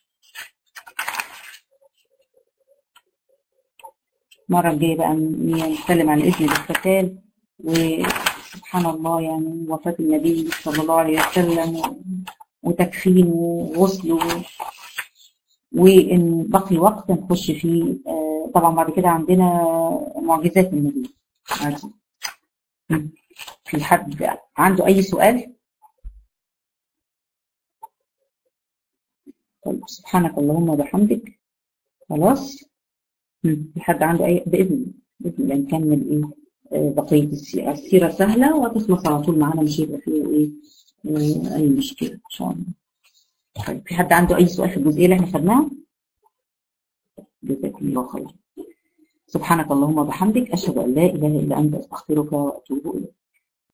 المره الجايه بقى نتكلم عن الاذن بالقتال وسبحان الله يعني وفاه النبي صلى الله عليه وسلم وتكفينه وغسله وإن بقي وقت نخش فيه طبعا بعد كده عندنا معجزات النبي في حد عنده أي سؤال؟ طيب سبحانك اللهم وبحمدك خلاص في حد عنده أي بإذن بإذن الله نكمل إيه بقية السيرة السيرة سهلة وتخلص على طول معانا مش هيبقى فيها إيه أي مشكلة إن شاء الله طيب في حد عنده أي سؤال في الجزئية اللي إحنا خدناها؟ جزاكم الله خير سبحانك اللهم وبحمدك أشهد أن لا إله إلا أنت أستغفرك وأتوب إليك